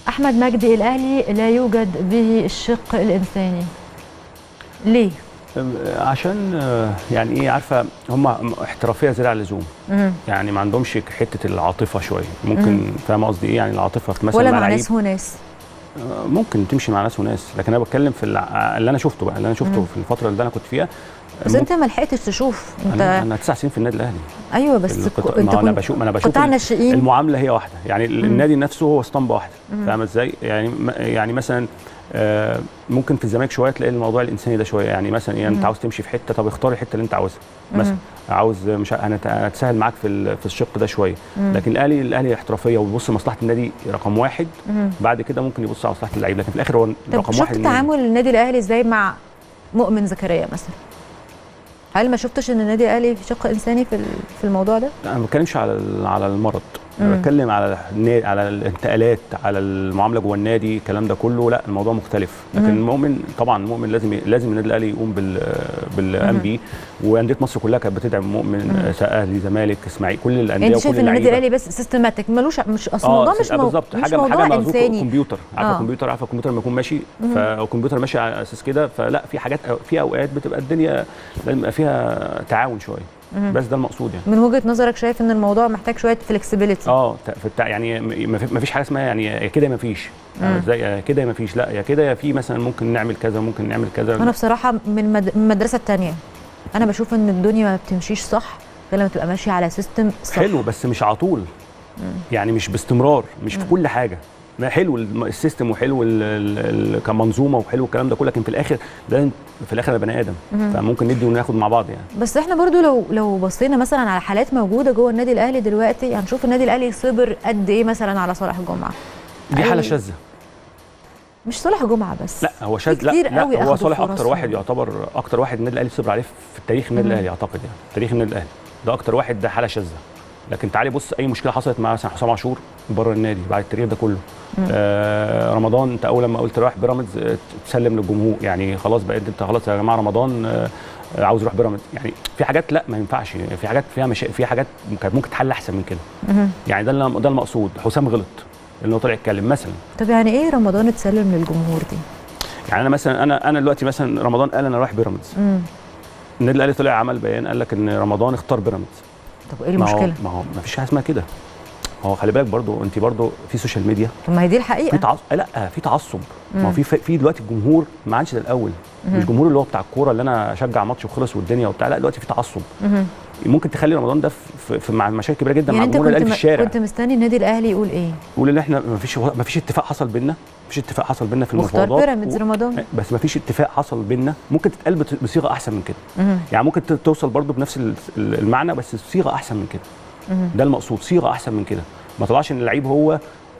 احمد مجدي الاهلي لا يوجد به الشق الانساني ليه عشان آه، يعني ايه عارفه هم احترافيه زياده عن اللزوم مم. يعني ما عندهمش حته العاطفه شويه ممكن فاهم قصدي ايه يعني العاطفه في مثلا ولا مع مع لعيب ناس وناس آه، ممكن تمشي مع ناس وناس لكن انا بتكلم في الع- اللي انا شفته بقى اللي انا شفته مم. في الفتره اللي انا كنت فيها بس ممكن- انت ما لحقتش تشوف انت انا انا تسع سنين في النادي الاهلي ايوه بس القطاع- ك- انت ما انا كنت بشوف ما انا بشوف قطاع ال- ناشئين المعامله هي واحده يعني ال- مم. النادي نفسه هو اسطمبه واحده مم. فاهم ازاي يعني م- يعني مثلا آه، ممكن في الزمالك شويه تلاقي الموضوع الانساني ده شويه يعني مثلا ايه مم. انت عاوز تمشي في حته طب اختار الحته اللي انت عاوزها مم. مثلا عاوز مش ع- هنت- هتسهل معاك في ال- في الشق ده شويه مم. لكن الاهلي الاهلي احترافيه وبيبص لمصلحه النادي رقم واحد مم. بعد كده ممكن يبص على مصلحه اللعيب لكن في الاخر هو طب رقم شفت واحد النادي. تعامل النادي الاهلي ازاي مع مؤمن زكريا مثلا هل ما شفتش ان النادي الاهلي في شق انساني في ال- في الموضوع ده لا، انا ما بتكلمش على ال- على المرض مم. انا بتكلم على النا- على الانتقالات على المعامله جوه النادي الكلام ده كله لا الموضوع مختلف لكن مم. المؤمن طبعا المؤمن لازم لازم النادي الاهلي يقوم بال بالقام مم. بيه وانديه مصر كلها كانت بتدعم مؤمن مم. آه، سواء اهلي زمالك اسماعيلي كل الانديه انت وكل شايف ان النادي اللعيبة. الاهلي بس سيستماتيك ملوش مش اصل اه الموضوع مش آه، مو... بالظبط مش حاجه موضوع حاجه مربوطه انساني كمبيوتر عارفه آه. الكمبيوتر عارفه الكمبيوتر لما يكون ماشي مم. فالكمبيوتر ماشي على اساس كده فلا في حاجات في اوقات بتبقى الدنيا لازم يبقى فيها تعاون شويه مم. بس ده المقصود يعني من وجهه نظرك شايف ان الموضوع محتاج شويه فلكسبيليتي اه ت- في التع... يعني ما فيش حاجه اسمها يعني يا كده ما فيش مم. زي يا كده ما فيش لا يا كده يا في مثلا ممكن نعمل كذا ممكن نعمل كذا انا بصراحه من مد... من المدرسه الثانيه انا بشوف ان الدنيا ما بتمشيش صح غير لما تبقى ماشيه على سيستم صح حلو بس مش على طول يعني مش باستمرار مش في كل حاجه ما حلو الم- السيستم وحلو ال- ال- ال- كمنظومه وحلو الكلام ده كله لكن في الاخر لازم في الاخر انا بني ادم مم. فممكن ندي وناخد مع بعض يعني بس احنا برضو لو لو بصينا مثلا على حالات موجوده جوه النادي الاهلي دلوقتي هنشوف النادي الاهلي صبر قد ايه مثلا على صالح جمعه دي حاله أي- شاذه مش صالح جمعه بس لا هو شاذ لا, كتير لا قوي هو أخدوا صالح اكتر فرصهم. واحد يعتبر اكتر واحد النادي الاهلي صبر عليه في التاريخ النادي مم. الاهلي اعتقد يعني تاريخ النادي الاهلي ده اكتر واحد ده حاله شاذه لكن تعالي بص اي مشكله حصلت مع مثلا حسام عاشور بره النادي بعد التاريخ ده كله مم. آه رمضان انت اول لما قلت رايح بيراميدز آه، تسلم للجمهور يعني خلاص بقيت انت خلاص يا جماعه رمضان آه آه، عاوز يروح بيراميدز يعني في حاجات لا ما ينفعش في حاجات فيها مشا... في حاجات كانت ممكن تحل احسن من كده مهم. يعني ده اللي- ده المقصود حسام غلط انه طلع يتكلم مثلا طب يعني ايه رمضان اتسلم للجمهور دي يعني انا مثلا انا انا دلوقتي مثلا رمضان قال انا رايح بيراميدز مم. النادي الاهلي طلع عمل بيان قال لك ان رمضان اختار بيراميدز طب ايه ما هو المشكله ما هو ما فيش حاجه اسمها كده هو خلي بالك برضو انت برضو في سوشيال ميديا طب ما هي دي في الحقيقه تعصب لا في تعصب ما هو مم. في في دلوقتي الجمهور ما عادش زي الاول مهم. مش الجمهور اللي هو بتاع الكوره اللي انا اشجع ماتش وخلص والدنيا وبتاع لا دلوقتي في تعصب مهم. ممكن تخلي رمضان ده في, في, في مع مشاكل كبيره جدا يعني مع انت الجمهور كنت الاهلي في م- الشارع كنت مستني النادي الاهلي يقول ايه يقول ان احنا ما فيش ما فيش اتفاق حصل بينا مفيش اتفاق حصل بينا في واختار المفاوضات بيراميدز رمضان بس ما فيش اتفاق حصل بينا ممكن تتقال بت- بصيغه احسن من كده مهم. يعني ممكن ت- توصل برضو بنفس ال- ال- المعنى بس صيغه احسن من كده مهم. ده المقصود صيغه احسن من كده ما طلعش ان اللعيب هو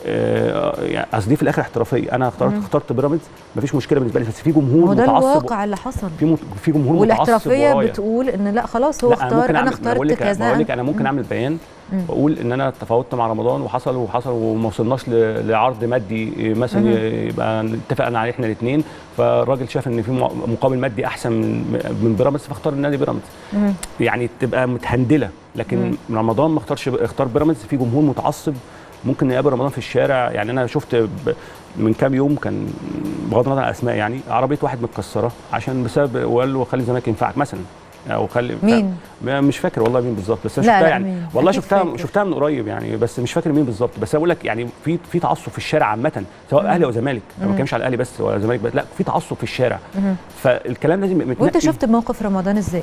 آه، يعني اصل دي في الاخر احترافيه انا اخترت مم. اخترت بيراميدز مفيش مشكله بالنسبه لي بس في هو جمهور ده متعصب الواقع اللي حصل في مت- في جمهور متعصب والاحترافيه ورايا. بتقول ان لا خلاص هو لا، اختار ممكن انا أعمل- ما اخترت بقول لك كذا بقول لك انا ممكن اعمل بيان مم. واقول ان انا تفاوضت مع رمضان وحصل وحصل وما وصلناش ل- لعرض مادي مثلا مهم. يبقى اتفقنا عليه احنا الاثنين فالراجل شاف ان في مع- مقابل مادي احسن من من بيراميدز فاختار النادي بيراميدز مهم. يعني تبقى متهندله لكن رمضان ما اختارش اختار بيراميدز في جمهور متعصب ممكن يقابل رمضان في الشارع يعني انا شفت ب- من كام يوم كان بغض النظر عن الاسماء يعني عربيه واحد متكسره عشان بسبب وقال له خلي الزمالك ينفعك مثلا او خلي مين؟ ما- مش فاكر والله مين بالظبط بس انا لا، شفتها لا، يعني مين؟ والله أكيد شفتها فاكر. شفتها من قريب يعني بس مش فاكر مين بالظبط بس انا بقول لك يعني في في تعصب في الشارع عامه سواء اهلي او زمالك أنا ما مم. بتكلمش على الاهلي بس ولا زمالك بس لا في تعصب في الشارع مهم. فالكلام لازم يبقى وانت متنقي. شفت موقف رمضان ازاي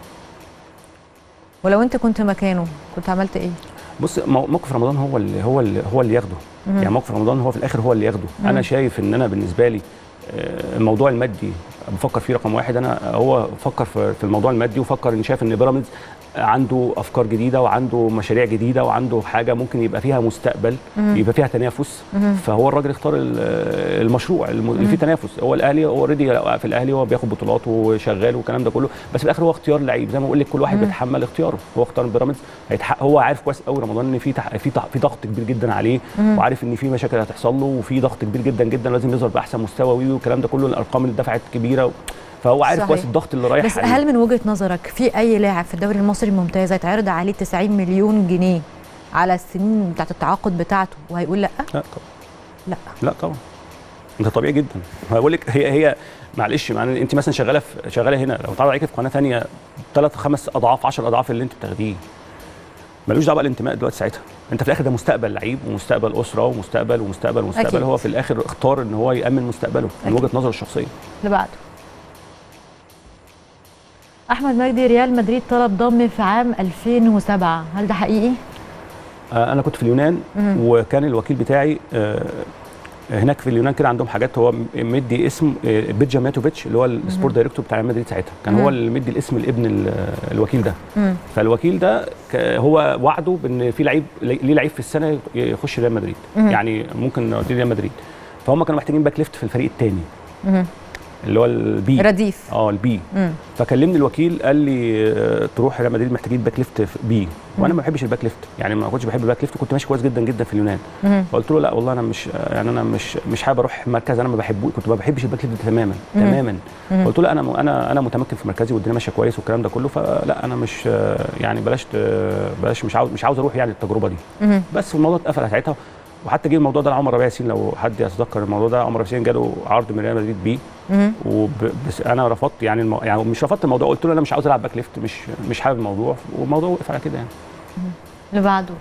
ولو انت كنت مكانه كنت عملت ايه بص مو- موقف رمضان هو اللي هو اللي هو اللي ياخده مهم. يعني موقف رمضان هو في الاخر هو اللي ياخده مم. انا شايف ان انا بالنسبه لي آه، الموضوع المادي بفكر فيه رقم واحد انا هو فكر في في الموضوع المادي وفكر ان شايف ان بيراميدز عنده افكار جديده وعنده مشاريع جديده وعنده حاجه ممكن يبقى فيها مستقبل مم. يبقى فيها تنافس مهم. فهو الراجل اختار ال- المشروع الم- اللي فيه تنافس هو الاهلي هو اوريدي في الاهلي هو بياخد بطولات وشغال والكلام ده كله بس في الاخر هو اختيار لعيب زي ما بقول لك كل واحد مم. بيتحمل اختياره هو اختار بيراميدز هيتحقق هو عارف كويس قوي رمضان ان في تح... في تح... في ضغط كبير جدا عليه مم. وعارف ان في مشاكل هتحصل له وفي ضغط كبير جدا جدا لازم يظهر باحسن مستوى وي والكلام ده كله الارقام اللي دفعت كبيره و... فهو عارف صحيح. كويس الضغط اللي رايح بس عليه. هل من وجهه نظرك في اي لاعب في الدوري المصري الممتاز هيتعرض عليه 90 مليون جنيه على السنين بتاعت التعاقد بتاعته وهيقول لا لا طبعا لا لا طبعا ده طبيعي جدا بقول لك هي هي معلش معنى انت مثلا شغاله في شغاله هنا لو اتعرض عليك في قناه ثانيه ثلاث خمس اضعاف 10 اضعاف اللي انت بتاخديه ملوش دعوه بالانتماء دلوقتي ساعتها انت في الاخر ده مستقبل لعيب ومستقبل اسره ومستقبل ومستقبل ومستقبل أكيد. هو في الاخر اختار ان هو يامن مستقبله من أكيد. وجهه نظره الشخصيه اللي بعده احمد مجدي ريال مدريد طلب ضمي في عام 2007 هل ده حقيقي آه، انا كنت في اليونان مم. وكان الوكيل بتاعي آه، هناك في اليونان كده عندهم حاجات هو مدي اسم آه، بيتجا ماتوفيتش اللي هو السبورت دايركتور بتاع ريال مدريد ساعتها كان مم. هو اللي مدي الاسم لابن ال- الوكيل ده مم. فالوكيل ده ك- هو وعده بان في لعيب ليه لعيب في السنه يخش ريال مدريد مم. يعني ممكن نوديه ريال مدريد فهم كانوا محتاجين باك ليفت في الفريق الثاني مم. اللي هو البي رديف اه البي مم. فكلمني الوكيل قال لي آه، تروح ريال مدريد محتاجين باك ليفت في بي وانا ما بحبش الباك ليفت يعني ما كنتش بحب الباك ليفت كنت ماشي كويس جدا جدا في اليونان مم. فقلت له لا والله انا مش يعني انا مش مش حابب اروح مركز انا ما بحبه كنت ما بحبش الباك ليفت تماما مم. تماما مم. قلت له لا انا م- انا انا متمكن في مركزي والدنيا ماشيه كويس والكلام ده كله فلا انا مش آه، يعني بلاش ت- بلاش مش عاوز مش عاوز اروح يعني التجربه دي مم. بس الموضوع اتقفل ساعتها وحتى جه الموضوع ده لعمر ربيع ياسين لو حد يتذكر الموضوع ده عمر ربيع ياسين جاله عرض من ريال مدريد بيه مم. وبس انا رفضت يعني المو... يعني مش رفضت الموضوع قلت له انا مش عاوز العب باك ليفت مش مش حابب الموضوع والموضوع وقف على كده يعني اللي بعده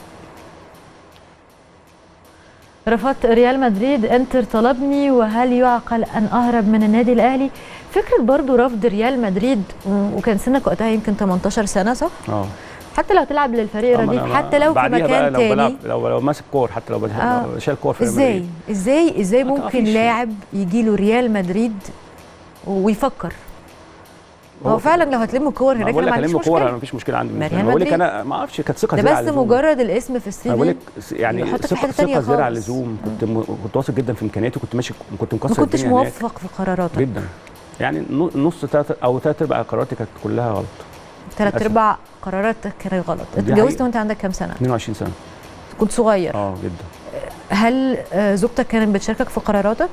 رفضت ريال مدريد انتر طلبني وهل يعقل ان اهرب من النادي الاهلي فكره برضو رفض ريال مدريد و- وكان سنك وقتها يمكن 18 سنه صح اه حتى لو تلعب للفريق أما الرديف أنا- حتى لو في بعديها بقى مكان لو تاني بلعب لو لو ماسك كور حتى لو بل- آه. لو شايل كور في ريال ازاي مدريد. ازاي ازاي ما ممكن تعرفيش. لاعب يجي له ريال مدريد ويفكر هو هو فعلا لو هتلم كور ما هناك بقول انا لك ما عنديش هلم كور انا مشكله مفيش مشكله عندي ما بالنسبة ريال لي. بقول لك مدريد. انا ما اعرفش كانت ثقه ده زيادة بس على اللزوم. مجرد الاسم في السي انا بقول في لك يعني يحطك في ثقه حتة تانية ثقه زياده على خالص. اللزوم كنت م... كنت واثق جدا في امكانياتي كنت ماشي كنت ما مكسر كنتش الدنيا هناك موفق في قراراتك جدا يعني نو- نص تلات او ثلاث ارباع قراراتي كانت كلها غلط ثلاث للأسف. ارباع قراراتك كانت غلط دي اتجوزت حقيقة. وانت عندك كام سنه 22 سنه كنت صغير اه جدا هل آه، زوجتك كانت بتشاركك في قراراتك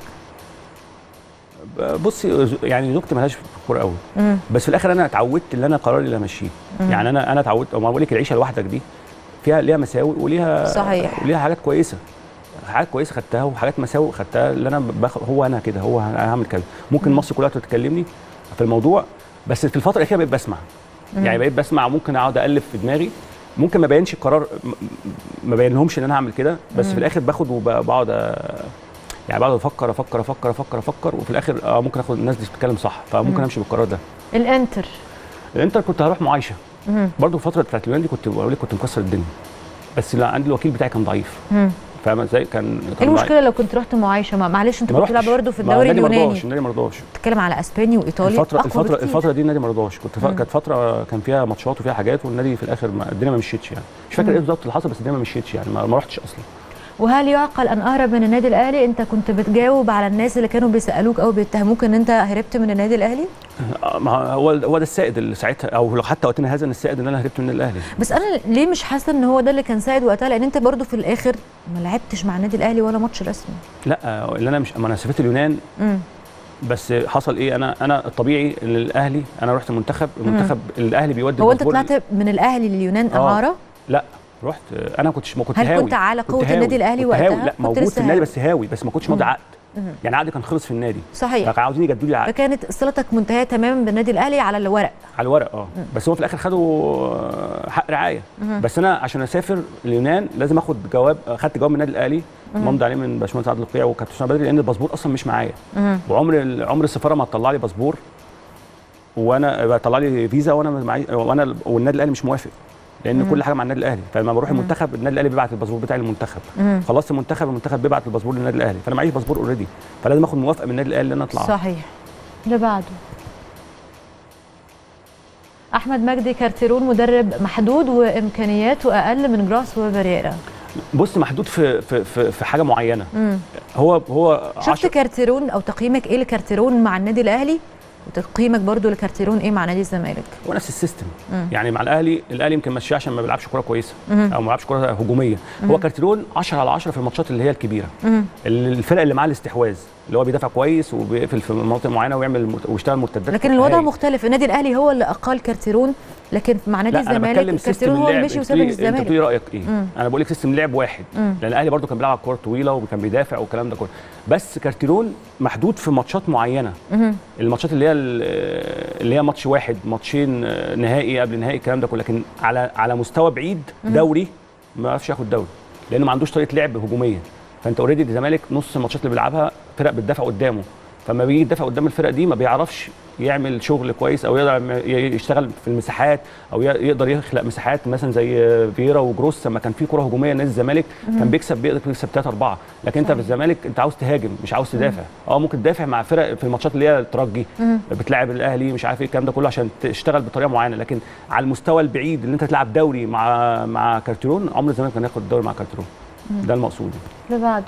ب- بصي ز- يعني زوجتي مالهاش في الكوره قوي مم. بس في الاخر انا اتعودت ان انا قراري اللي امشيه مم. يعني انا انا اتعودت ما بقول لك العيشه لوحدك دي فيها ليها مساوئ وليها صحيح. وليها حاجات كويسه حاجات كويسه خدتها وحاجات مساوئ خدتها اللي انا باخد هو انا كده هو انا هعمل كذا ممكن مم. مصر كلها تتكلمني في الموضوع بس في الفتره الاخيره بقيت بسمع مم. يعني بقيت بسمع ممكن اقعد اقلب في دماغي ممكن ما بينش القرار م- ما بينهمش ان انا هعمل كده بس مم. في الاخر باخد وبقعد أ- يعني بقعد افكر افكر افكر افكر افكر وفي الاخر اه ممكن اخد الناس دي بتتكلم صح فممكن مم. امشي بالقرار ده الانتر الانتر كنت هروح معايشه مم. برضو الفتره بتاعت اليونان دي كنت بقول لك كنت مكسر الدنيا بس لا عندي الوكيل بتاعي كان ضعيف مم. فاهم ازاي كان ايه كان ضعيف. المشكله لو كنت رحت معايشه ما- معلش انت ما كنت بتلعب رحتش. برضه في ما الدوري النادي ما اليوناني رضاش النادي ما رضاش بتتكلم على اسباني وايطالي الفتره أقوى الفتره بكتير. الفتره دي النادي ما رضاش كنت ف... مم. كانت فتره كان فيها ماتشات وفيها حاجات والنادي في الاخر ما... الدنيا ما مشيتش يعني مش فاكر مم. ايه بالظبط اللي حصل بس الدنيا ما مشيتش يعني ما, ما رحتش اصلا وهل يعقل ان اهرب من النادي الاهلي انت كنت بتجاوب على الناس اللي كانوا بيسالوك او بيتهموك ان انت هربت من النادي الاهلي آه، ما هو هو ده السائد اللي ساعتها او لو حتى وقتنا هذا ان السائد ان انا هربت من الاهلي بس انا ليه مش حاسه ان هو ده اللي كان سائد وقتها لان انت برضه في الاخر ما لعبتش مع النادي الاهلي ولا ماتش رسمي لا آه، اللي انا مش ما انا سافرت اليونان امم بس حصل ايه انا انا الطبيعي ان الاهلي انا رحت المنتخب المنتخب الاهلي بيودي هو انت الباسبور- طلعت من الاهلي لليونان آه. اعاره لا رحت آه، انا كنتش ما كنت هل هاوي كنت على كنت قوه هاوي. النادي الاهلي كنت هاوي. وقتها لا كنت موجود لسه في النادي هاوي. بس هاوي بس ما كنتش ماضي مم. عقد مم. يعني عقدي كان خلص في النادي صحيح كانوا عاوزين يجددوا لي عقد فكانت صلتك منتهيه تماما بالنادي الاهلي على الورق على الورق اه مم. بس هو في الاخر خدوا آه، حق رعايه مم. بس انا عشان اسافر اليونان لازم اخد جواب خدت جواب من النادي الاهلي مم. ممضي عليه من باشمهندس عادل القيع وكابتن حسام بدري لان الباسبور اصلا مش معايا مم. وعمر عمر السفاره ما تطلع لي باسبور وانا طلع لي فيزا وانا معي وانا والنادي الاهلي مش موافق لان مم. كل حاجه مع النادي الاهلي فلما بروح مم. المنتخب النادي الاهلي بيبعت الباسبور بتاعي للمنتخب مم. خلصت المنتخب المنتخب بيبعت الباسبور للنادي الاهلي فانا معيش باسبور اوريدي فلازم اخد موافقه من النادي الاهلي ان انا اطلع صحيح اللي بعده احمد مجدي كارتيرون مدرب محدود وامكانياته اقل من جراس وبريرا بص محدود في في في, في حاجه معينه مم. هو هو شفت عشر- كارتيرون او تقييمك ايه لكارتيرون مع النادي الاهلي وتقييمك برضو لكارتيرون ايه مع نادي الزمالك هو نفس السيستم مم. يعني مع الاهلي الاهلي يمكن ماشيه عشان ما بيلعبش كوره كويسه مم. او ما بيلعبش كوره هجوميه هو كارتيرون 10 على 10 في الماتشات اللي هي الكبيره مم. الفرق اللي معاه الاستحواذ اللي هو بيدافع كويس وبيقفل في مناطق معينه ويعمل مرت- ويشتغل مرتدات لكن الوضع هايل. مختلف النادي الاهلي هو اللي اقال كارتيرون لكن مع نادي لا انا بتكلم الزمالك سيستم كارتيرون هو اللي اللعب مشي انت وساب بتقولي- انت الزمالك بتقولي رايك ايه مم. انا بقول لك سيستم لعب واحد مم. لان الاهلي برده كان بيلعب كور طويله وكان بيدافع والكلام ده كله بس كارتيرون محدود في ماتشات معينه مهم. الماتشات اللي هي ال- اللي هي ماتش واحد ماتشين آه، نهائي قبل نهائي الكلام ده كله لكن على على مستوى بعيد دوري ما يعرفش ياخد دوري لانه ما عندوش طريقه لعب هجوميه فانت اوريدي الزمالك نص الماتشات اللي بيلعبها فرق بتدافع قدامه فلما بيجي يدافع قدام الفرق دي ما بيعرفش يعمل شغل كويس او يقدر يعمل- ي- يشتغل في المساحات او ي- يقدر يخلق مساحات مثلا زي فييرا وجروس لما كان في كره هجوميه نادي الزمالك كان بيكسب بيقدر يكسب 3 4 لكن انت في صحيح. الزمالك انت عاوز تهاجم مش عاوز تدافع اه ممكن تدافع مع فرق في الماتشات اللي هي الترجي مم. بتلاعب الاهلي مش عارف ايه الكلام ده كله عشان تشتغل بطريقه معينه لكن على المستوى البعيد اللي انت تلعب دوري مع مع كارتيرون عمر الزمالك كان ياخد الدوري مع كارتيرون ده المقصود اللي بعده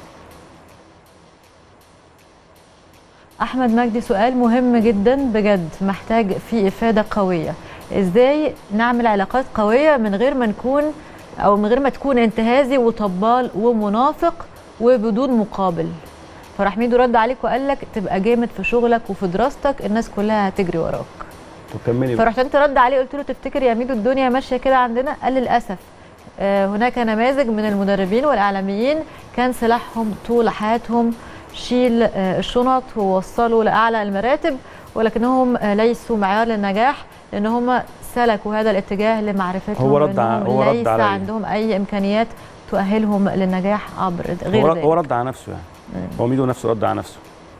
احمد مجدي سؤال مهم جدا بجد محتاج فيه افاده قويه ازاي نعمل علاقات قويه من غير ما نكون او من غير ما تكون انتهازي وطبال ومنافق وبدون مقابل فراح ميدو رد عليك وقال لك تبقى جامد في شغلك وفي دراستك الناس كلها هتجري وراك طب كملي بقى. فرحت انت رد عليه قلت له تفتكر يا ميدو الدنيا ماشيه كده عندنا قال للاسف آه، هناك نماذج من المدربين والاعلاميين كان سلاحهم طول حياتهم شيل آه، الشنط ووصلوا لاعلى المراتب ولكنهم آه، ليسوا معيار للنجاح لان هم سلكوا هذا الاتجاه لمعرفتهم هو رد ع- بأنهم هو رد ليس عليا. عندهم اي امكانيات تؤهلهم للنجاح عبر غير هو ذلك رد, هو رد على نفسه يعني هو ميدو نفسه رد على نفسه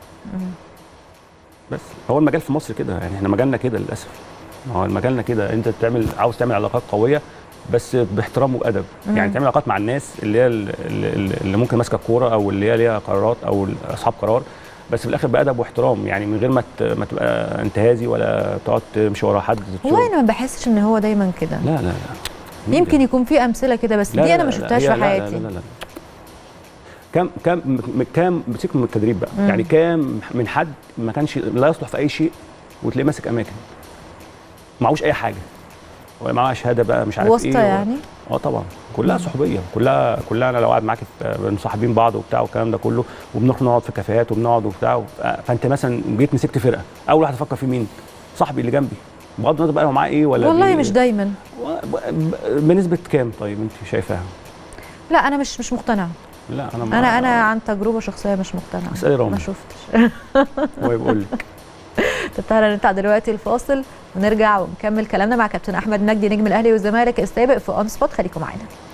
بس هو المجال في مصر كده يعني احنا مجالنا كده للاسف ما هو مجالنا كده انت تعمل عاوز تعمل علاقات قويه بس باحترام وادب يعني تعمل علاقات مع الناس اللي هي ال- اللي, اللي ممكن ماسكه الكوره او اللي هي ليها قرارات او اصحاب قرار بس في الاخر بادب واحترام يعني من غير ما ت- ما تبقى انتهازي ولا تقعد تمشي ورا حد هو انا ما بحسش ان هو دايما كده لا لا لا مين يمكن يكون في امثله كده بس لا دي لا انا ما لا، شفتهاش هي في لا حياتي لا لا لا كم كم م- كام بسيبك من التدريب بقى مم. يعني كام من حد ما كانش لا يصلح في اي شيء وتلاقيه ماسك اماكن معهوش اي حاجه ولا معاه شهاده بقى مش عارف واسطه ايه يعني اه طبعا كلها صحوبيه كلها كلها انا لو قاعد معاك في- مصاحبين بعض وبتاع والكلام ده كله وبنروح نقعد في كافيهات وبنقعد وبتاع و- فانت مثلا جيت مسكت فرقه اول واحد افكر في مين؟ صاحبي اللي جنبي بغض النظر بقى هو معاه ايه ولا والله بي- مش دايما و- ب- بنسبه كام طيب انت شايفاها؟ لا انا مش مش مقتنعه لا انا ما- انا انا عن تجربه شخصيه مش مقتنعه اسالي رامي ما شفتش هو يقول لك طب تعالى نطلع دلوقتي الفاصل ونرجع ونكمل كلامنا مع كابتن احمد مجدي نجم الاهلي والزمالك السابق في اون سبوت خليكم معانا